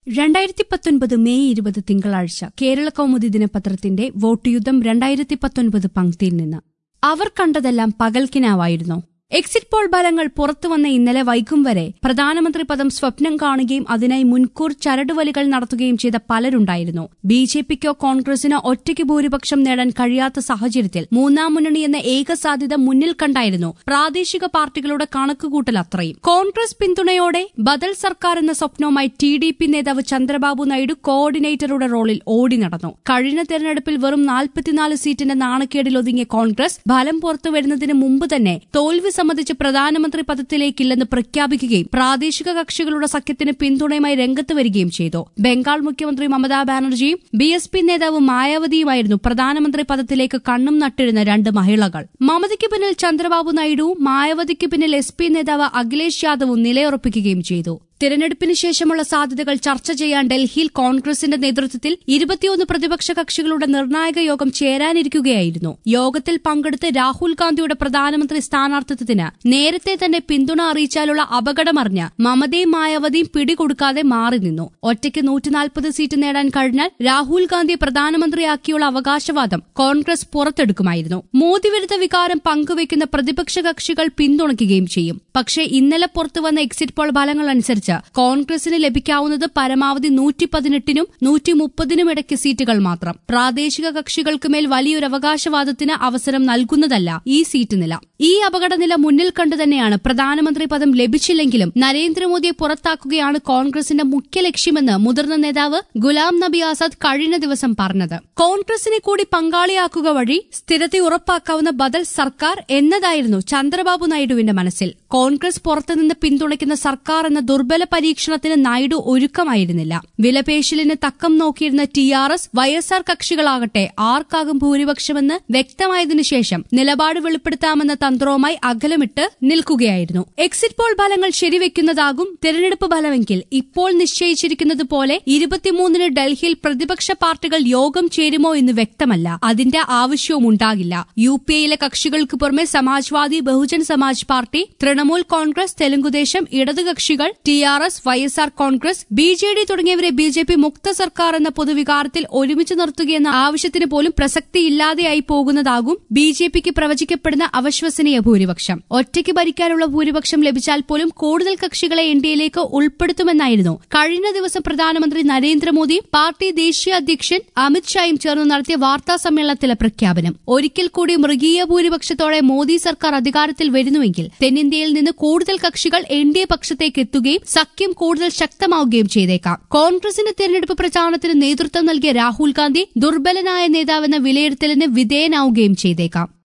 രണ്ടായിരത്തി പത്തൊൻപത് മെയ് ഇരുപത് തിങ്കളാഴ്ച കേരള കൗമുദി ദിനപത്രത്തിന്റെ വോട്ട് യുദ്ധം രണ്ടായിരത്തി പത്തൊൻപത് പങ്ക്തിയിൽ നിന്ന് അവർ കണ്ടതെല്ലാം പകൽക്കിനാവായിരുന്നോ എക്സിറ്റ് പോൾ ഫലങ്ങൾ പുറത്തുവന്ന ഇന്നലെ വൈകും വരെ പ്രധാനമന്ത്രി പദം സ്വപ്നം കാണുകയും അതിനായി മുൻകൂർ ചരടുവലികൾ നടത്തുകയും ചെയ്ത പലരുണ്ടായിരുന്നു ബി ജെ പിക്കോ കോൺഗ്രസിനോ ഒറ്റയ്ക്ക് ഭൂരിപക്ഷം നേടാൻ കഴിയാത്ത സാഹചര്യത്തിൽ മൂന്നാം മുന്നണി എന്ന ഏക സാധ്യത മുന്നിൽ കണ്ടായിരുന്നു പ്രാദേശിക പാർട്ടികളുടെ കണക്കുകൂട്ടൽ അത്രയും കോൺഗ്രസ് പിന്തുണയോടെ ബദൽ സർക്കാർ എന്ന സ്വപ്നവുമായി ടി ഡി പി നേതാവ് ചന്ദ്രബാബു നായിഡു കോർഡിനേറ്ററുടെ റോളിൽ ഓടി നടന്നു കഴിഞ്ഞ തെരഞ്ഞെടുപ്പിൽ വെറും നാൽപ്പത്തിനാല് സീറ്റിന്റെ നാണക്കേടിൽ ഒതുങ്ങിയ കോൺഗ്രസ് ഫലം പുറത്തുവരുന്നതിന് മുമ്പ് തന്നെ തോൽവി സംബന്ധിച്ച് പ്രധാനമന്ത്രി പദത്തിലേക്കില്ലെന്ന് പ്രഖ്യാപിക്കുകയും പ്രാദേശിക കക്ഷികളുടെ സഖ്യത്തിന് പിന്തുണയുമായി രംഗത്ത് വരികയും ചെയ്തു ബംഗാൾ മുഖ്യമന്ത്രി മമതാ ബാനർജിയും ബി എസ് പി നേതാവ് മായാവതിയുമായിരുന്നു പ്രധാനമന്ത്രി പദത്തിലേക്ക് കണ്ണും നട്ടിരുന്ന രണ്ട് മഹിളകൾ മമതയ്ക്ക് പിന്നിൽ ചന്ദ്രബാബു നായിഡുവും മായാവതിക്ക് പിന്നിൽ എസ് പി നേതാവ് അഖിലേഷ് യാദവും നിലയുറപ്പിക്കുകയും ചെയ്തു തിരഞ്ഞെടുപ്പിന് ശേഷമുള്ള സാധ്യതകൾ ചർച്ച ചെയ്യാൻ ഡൽഹിയിൽ കോൺഗ്രസിന്റെ നേതൃത്വത്തിൽ ഇരുപത്തിയൊന്ന് പ്രതിപക്ഷ കക്ഷികളുടെ നിർണായക യോഗം ചേരാനിരിക്കുകയായിരുന്നു യോഗത്തിൽ പങ്കെടുത്ത് രാഹുൽ ഗാന്ധിയുടെ പ്രധാനമന്ത്രി സ്ഥാനാർത്ഥിത്വത്തിന് നേരത്തെ തന്നെ പിന്തുണ അറിയിച്ചാലുള്ള അപകടമറിഞ്ഞ് മമതയും മായാവതിയും പിടികൊടുക്കാതെ മാറി നിന്നു ഒറ്റയ്ക്ക് നൂറ്റിനാൽപ്പത് സീറ്റ് നേടാൻ കഴിഞ്ഞാൽ രാഹുൽ ഗാന്ധിയെ പ്രധാനമന്ത്രിയാക്കിയുള്ള അവകാശവാദം കോൺഗ്രസ് പുറത്തെടുക്കുമായിരുന്നു മോദി വിരുദ്ധ വികാരം പങ്കുവയ്ക്കുന്ന പ്രതിപക്ഷ കക്ഷികൾ പിന്തുണയ്ക്കുകയും ചെയ്യും പക്ഷേ ഇന്നലെ പുറത്തുവന്ന എക്സിറ്റ് പോൾ ഫലങ്ങൾ അനുസരിച്ച് കോൺഗ്രസിന് ലഭിക്കാവുന്നത് പരമാവധി നൂറ്റി പതിനെട്ടിനും നൂറ്റി മുപ്പതിനും ഇടയ്ക്ക് സീറ്റുകൾ മാത്രം പ്രാദേശിക കക്ഷികൾക്ക് മേൽ വലിയൊരു അവകാശവാദത്തിന് അവസരം നൽകുന്നതല്ല ഈ സീറ്റ് നില ഈ അപകടനില മുന്നിൽ കണ്ടു തന്നെയാണ് പ്രധാനമന്ത്രി പദം ലഭിച്ചില്ലെങ്കിലും നരേന്ദ്രമോദിയെ പുറത്താക്കുകയാണ് കോൺഗ്രസിന്റെ മുഖ്യ ലക്ഷ്യമെന്ന് മുതിർന്ന നേതാവ് ഗുലാം നബി ആസാദ് കഴിഞ്ഞ ദിവസം പറഞ്ഞത് കോൺഗ്രസിനെ കൂടി പങ്കാളിയാക്കുക വഴി സ്ഥിരത ഉറപ്പാക്കാവുന്ന ബദൽ സർക്കാർ എന്നതായിരുന്നു ചന്ദ്രബാബു നായിഡുവിന്റെ മനസ്സിൽ കോൺഗ്രസ് പുറത്തുനിന്ന് പിന്തുണയ്ക്കുന്ന സർക്കാർ എന്ന ദുർബല പരീക്ഷണത്തിന് നായിഡു ഒരുക്കമായിരുന്നില്ല വിലപേശലിന് തക്കം നോക്കിയിരുന്ന T R S Y S R കക്ഷികളാകട്ടെ ആർക്കാകും ഭൂരിപക്ഷമെന്ന് വ്യക്തമായതിനു ശേഷം നിലപാട് വെളിപ്പെടുത്താമെന്ന തന്ത്രവുമായി അകലമിട്ട് നിൽക്കുകയായിരുന്നു എക്സിറ്റ് പോൾ ഫലങ്ങൾ ശരിവെക്കുന്നതാകും തെരഞ്ഞെടുപ്പ് ഫലമെങ്കിൽ ഇപ്പോൾ നിശ്ചയിച്ചിരിക്കുന്നത് പോലെ ഇരുപത്തിമൂന്നിന് ഡൽഹിയിൽ പ്രതിപക്ഷ പാർട്ടികൾ യോഗം ചേരുമോ എന്ന് വ്യക്തമല്ല അതിന്റെ ആവശ്യവും ഉണ്ടാകില്ല യു പി എയിലെ കക്ഷികൾക്ക് പുറമെ സമാജ്വാദി ബഹുജൻ സമാജ് പാർട്ടി തൃണമൂൽ കോൺഗ്രസ് തെലുങ്കുദേശം ഇടതുകക്ഷികൾ T R S Y S R Congress B J D തുടങ്ങിയവരെ ബി ജെ പി മുക്ത സർക്കാർ എന്ന പൊതുവികാരത്തിൽ ഒരുമിച്ച് നിർത്തുകയെന്ന ആവശ്യത്തിന് പോലും പ്രസക്തിയില്ലാതെയായി പോകുന്നതാകും ബി ജെ പിക്ക് പ്രവചിക്കപ്പെടുന്ന അവിശ്വസനീയ ഭൂരിപക്ഷം ഒറ്റയ്ക്ക് ഭരിക്കാനുള്ള ഭൂരിപക്ഷം ലഭിച്ചാൽ പോലും കൂടുതൽ കക്ഷികളെ എൻ ഡി എയിലേക്ക് ഉൾപ്പെടുത്തുമെന്നായിരുന്നു കഴിഞ്ഞ ദിവസം പ്രധാനമന്ത്രി നരേന്ദ്രമോദിയും പാർട്ടി ദേശീയ അധ്യക്ഷൻ അമിത്ഷായും ചേർന്ന് നടത്തിയ വാർത്താ സമ്മേളനത്തിലെ പ്രഖ്യാപനം ഒരിക്കൽ കൂടി മൃഗീയ ഭൂരിപക്ഷത്തോടെ മോദി സർക്കാർ അധികാരത്തിൽ വരുന്നുവെങ്കിൽ തെന്നിന്ത്യയിൽ നിന്ന് കൂടുതൽ കക്ഷികൾ എൻ ഡി എ പക്ഷത്തേക്ക് എത്തുകയും സഖ്യം കൂടുതൽ ശക്തമാവുകയും ചെയ്തേക്കാം കോൺഗ്രസിന്റെ തെരഞ്ഞെടുപ്പ് പ്രചാരണത്തിന് നേതൃത്വം നൽകിയ രാഹുൽ ഗാന്ധി ദുർബലനായ നേതാവെന്ന വിലയിരുത്തലിന് വിധേയനാവുകയും ചെയ്തേക്കാം